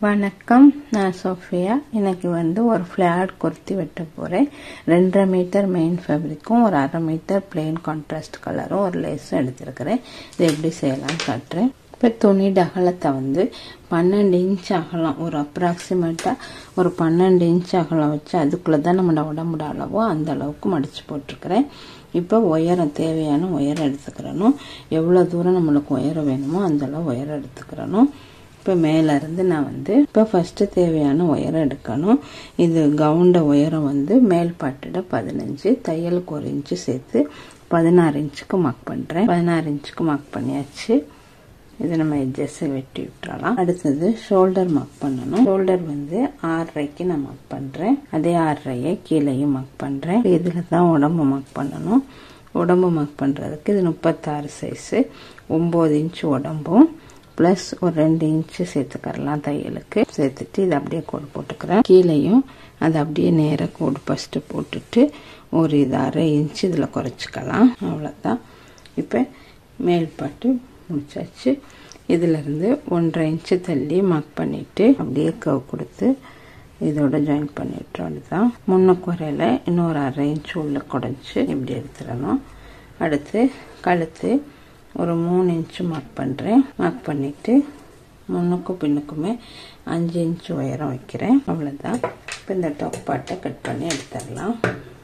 வணக்கம் நான் சோஃபியா இன்னைக்கு வந்து ஒரு ஃப்ளாட் குர்த்தி வெட்ட போகிறேன் ரெண்டரை மீட்டர் மெயின் ஃபேப்ரிக்கும் ஒரு அரை மீட்டர் பிளெயின் கான்ட்ராஸ்ட் கலரும் ஒரு லேஸும் எடுத்திருக்கிறேன் இது எப்படி செய்யலாம்னு காட்டுறேன் இப்போ துணி அகலத்தை வந்து பன்னெண்டு இன்ச் அகலம் ஒரு அப்ராக்சிமேட்டாக ஒரு பன்னெண்டு இன்ச் அகலம் வச்சு அதுக்குள்ளே தான் நம்மளோட உடம்போட அளவோ அந்த அளவுக்கு மடித்து போட்டிருக்கிறேன் இப்போ உயரம் தேவையான உயரம் எடுத்துக்கிறணும் எவ்வளோ தூரம் நம்மளுக்கு உயரம் வேணுமோ அந்த அளவு உயரம் எடுத்துக்கிறணும் இப்போ மேலேருந்து நான் வந்து இப்போ ஃபஸ்ட்டு தேவையான உயரம் எடுக்கணும் இது கவுண்ட உயரம் வந்து மேல் பாட்டிட பதினஞ்சு தையலுக்கு ஒரு இன்ச்சு சேர்த்து பதினாறு இன்ச்சுக்கு மார்க் பண்ணுறேன் பதினாறு இன்ச்சுக்கு மார்க் பண்ணியாச்சு இது நம்ம எட்ஜஸை வெட்டி விட்டுறலாம் அடுத்தது ஷோல்டர் மார்க் பண்ணணும் ஷோல்டர் வந்து ஆறரைக்கு நான் மார்க் பண்ணுறேன் அதே ஆறரையை கீழேயும் மார்க் பண்ணுறேன் இதில் தான் உடம்பு மார்க் பண்ணணும் உடம்பு மார்க் பண்ணுறதுக்கு இது முப்பத்தாறு சைஸு ஒம்பது இன்ச்சு உடம்பும் ப்ளஸ் ஒரு ரெண்டு இன்ச்சு சேர்த்துக்கரலாம் தையலுக்கு சேர்த்துட்டு இதை அப்படியே கோடு போட்டுக்கிறேன் கீழேயும் அதை அப்படியே நேராக கோடு ஃபஸ்ட்டு போட்டுட்டு ஒரு இது அரை இன்ச்சு இதில் குறைச்சிக்கலாம் அவ்வளோதான் இப்போ மேல் பாட்டு முடிச்சாச்சு இதிலிருந்து ஒன்றரை இன்ச்சு தள்ளி மார்க் பண்ணிவிட்டு அப்படியே கவ் கொடுத்து இதோட ஜாயின் பண்ணி விட்டுறோம் தான் முன்ன குறையில இன்னொரு அரை இன்ச்சு உள்ள குறைஞ்சி இப்படி எடுத்துடணும் அடுத்து கழுத்து ஒரு மூணு இன்ச்சு மார்க் பண்ணுறேன் மார்க் பண்ணிவிட்டு முன்னுக்கும் பின்னுக்குமே அஞ்சு இன்ச்சு உயரம் வைக்கிறேன் அவ்வளோதான் இப்போ இந்த டாப் பாட்டை கட் பண்ணி எடுத்துடலாம்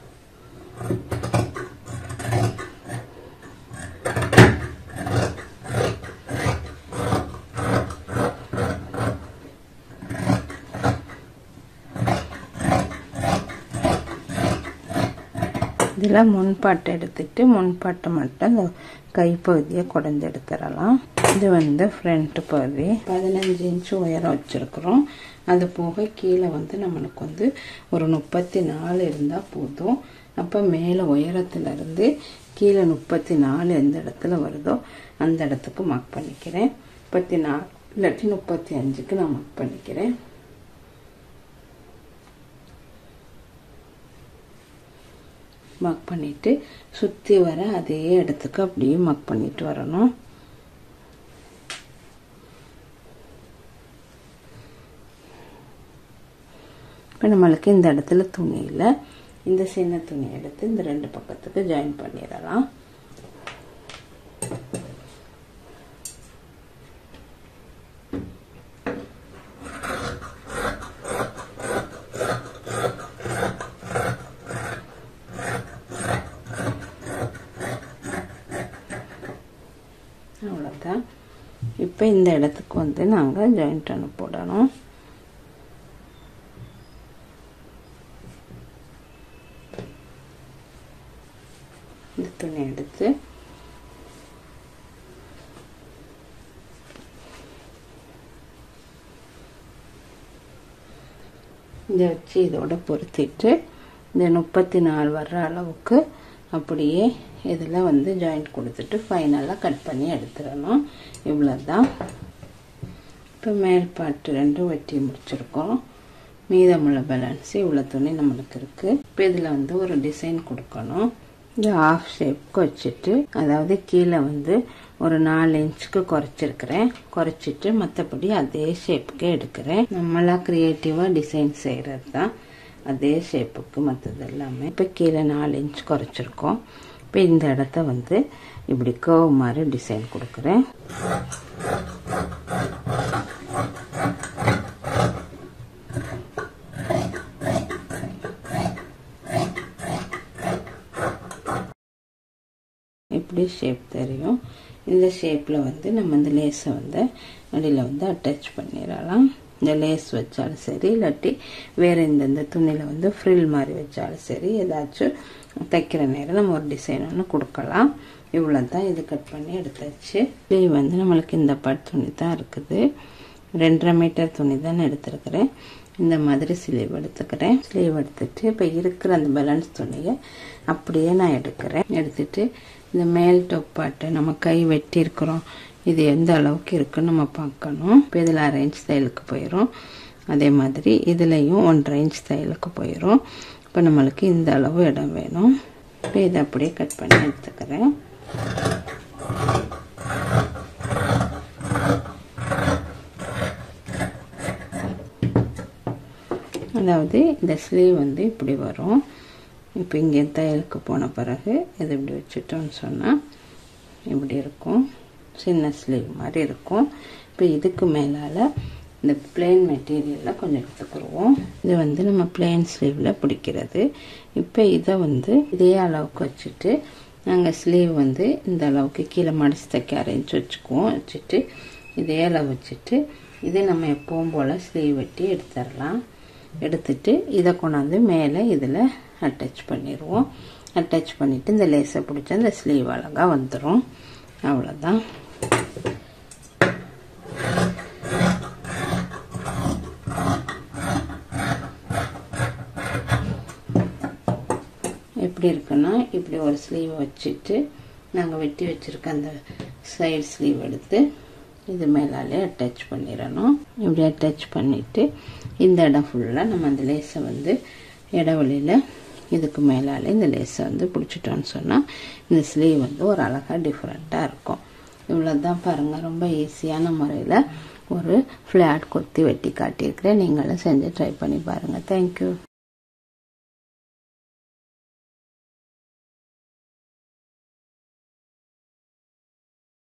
இதில் முன்பாட்டை எடுத்துட்டு முன்பாட்டை மட்டும் இந்த கைப்பகுதியை குடந்து எடுத்துடலாம் இது வந்து ஃப்ரண்ட் பகுதி பதினஞ்சு இன்ச்சு உயரம் வச்சுருக்குறோம் அது போக கீழே வந்து நம்மளுக்கு வந்து ஒரு முப்பத்தி நாலு இருந்தால் போதும் அப்போ மேலே உயரத்துலேருந்து கீழே முப்பத்தி நாலு எந்த இடத்துல வருதோ அந்த இடத்துக்கு மார்க் பண்ணிக்கிறேன் முப்பத்தி நாலு இல்லாட்டி முப்பத்தி அஞ்சுக்கு நான் மார்க் பண்ணிக்கிறேன் மார்க் பண்ணிவிட்டு சுற்றி வர அதே இடத்துக்கு அப்படியே மார்க் பண்ணிட்டு வரணும் இப்போ நம்மளுக்கு இந்த இடத்துல துணி இல்லை இந்த சின்ன துணி எடுத்து இந்த ரெண்டு பக்கத்துக்கு ஜாயின் பண்ணிடலாம் அவ்வளோதான் இப்போ இந்த இடத்துக்கு வந்து நாங்கள் ஜாயிண்ட் அணு போடணும் இந்த துணி எடுத்து இதை வச்சு இதோட பொருத்திட்டு இந்த முப்பத்தி நாலு வர்ற அளவுக்கு அப்படியே இதில் வந்து ஜாயிண்ட் கொடுத்துட்டு ஃபைனலாக கட் பண்ணி எடுத்துடணும் இவ்வளோ தான் இப்போ மேல் பாட்டு ரெண்டும் வெட்டி முடிச்சிருக்கோம் மீதமுள்ள பேலன்ஸ் இவ்வளோ துணி நம்மளுக்கு இருக்குது இப்போ இதில் வந்து ஒரு டிசைன் கொடுக்கணும் இந்த ஆஃப் ஷேப்க்கு வச்சுட்டு அதாவது கீழே வந்து ஒரு நாலு இன்ச்சுக்கு குறைச்சிருக்கிறேன் குறைச்சிட்டு மற்றபடி அதே ஷேப்புக்கு எடுக்கிறேன் நம்மளா க்ரியேட்டிவாக டிசைன் செய்கிறது தான் அதே ஷேப்புக்கு மற்றது எல்லாமே இப்போ கீழே நாலு இன்ச் குறைச்சிருக்கோம் இப்போ இந்த இடத்த வந்து இப்படி கர்வ் மாதிரி டிசைன் கொடுக்குறேன் இப்படி ஷேப் தெரியும் இந்த ஷேப்பில் வந்து நம்ம இந்த லேஸை வந்து அடியில் வந்து அட்டாச் பண்ணிடலாம் இந்த லேஸ் வச்சாலும் சரி இல்லாட்டி வேறு இந்த துணியில் வந்து ஃப்ரில் மாதிரி வச்சாலும் சரி ஏதாச்சும் தைக்கிற நேரம் நம்ம ஒரு டிசைன் ஒன்று கொடுக்கலாம் இவ்வளோ தான் இது கட் பண்ணி எடுத்தாச்சு இது வந்து நம்மளுக்கு இந்த பட் துணி தான் இருக்குது ரெண்டரை மீட்டர் துணி தான் எடுத்துருக்கிறேன் இந்த மாதிரி ஸ்லீவ் எடுத்துக்கிறேன் ஸ்லீவ் எடுத்துட்டு இப்போ இருக்கிற அந்த பேலன்ஸ் துணியை அப்படியே நான் எடுக்கிறேன் எடுத்துட்டு இந்த மேல் டொப்பாட்டை நம்ம கை வெட்டி இருக்கிறோம் இது எந்த அளவுக்கு இருக்குன்னு நம்ம பார்க்கணும் இப்போ இதில் அரை இன்ச் தையலுக்கு போயிடும் அதே மாதிரி இதுலேயும் ஒன்றரை இன்ச் தையலுக்கு போயிடும் இப்போ நம்மளுக்கு இந்த அளவு இடம் வேணும் இப்போ இதை அப்படியே கட் பண்ணி எடுத்துக்கிறேன் அதாவது இந்த ஸ்லீவ் வந்து இப்படி வரும் இப்போ இங்கே தையலுக்கு போன பிறகு இது இப்படி வச்சுட்டோம்னு சொன்னால் இப்படி இருக்கும் சின்ன ஸ்லீவ் மாதிரி இருக்கும் இப்போ இதுக்கு மேலால் இந்த பிளெயின் மெட்டீரியலில் கொஞ்சம் எடுத்துக்கிடுவோம் இது வந்து நம்ம பிளெயின் ஸ்லீவில் பிடிக்கிறது இப்போ இதை வந்து இதே அளவுக்கு வச்சுட்டு நாங்கள் ஸ்லீவ் வந்து இந்த அளவுக்கு கீழே மடிச்சு தைக்க அரைஞ்சி வச்சுக்குவோம் வச்சுட்டு இதே அளவு வச்சுட்டு இது நம்ம எப்பவும் போல் ஸ்லீவ் வெட்டி எடுத்துடலாம் எடுத்துட்டு இதை கொண்டாந்து மேலே இதில் அட்டாச் பண்ணிடுவோம் அட்டாச் பண்ணிவிட்டு இந்த லேஸை பிடிச்சா இந்த ஸ்லீவ் அழகாக வந்துடும் அவ்வளோதான் எப்படி இருக்குன்னா இப்படி ஒரு ஸ்லீவ் வச்சுட்டு நாங்கள் வெட்டி வச்சுருக்க அந்த சைடு ஸ்லீவ் எடுத்து இது மேலாலே அட்டாச் பண்ணிடணும் இப்படி அட்டாச் பண்ணிவிட்டு இந்த இடம் ஃபுல்லாக நம்ம அந்த லேஸை வந்து இடைவெளியில் இதுக்கு மேலாலே இந்த லேஸை வந்து பிடிச்சிட்டோன்னு சொன்னால் இந்த ஸ்லீவ் வந்து ஒரு அழகாக டிஃப்ரெண்ட்டாக இருக்கும் இவ்வளோ தான் பாருங்கள் ரொம்ப ஈஸியான முறையில் ஒரு ஃப்ளாட் கொத்தி வெட்டி காட்டியிருக்கிறேன் நீங்களும் செஞ்சு ட்ரை பண்ணி பாருங்கள் தேங்க்யூ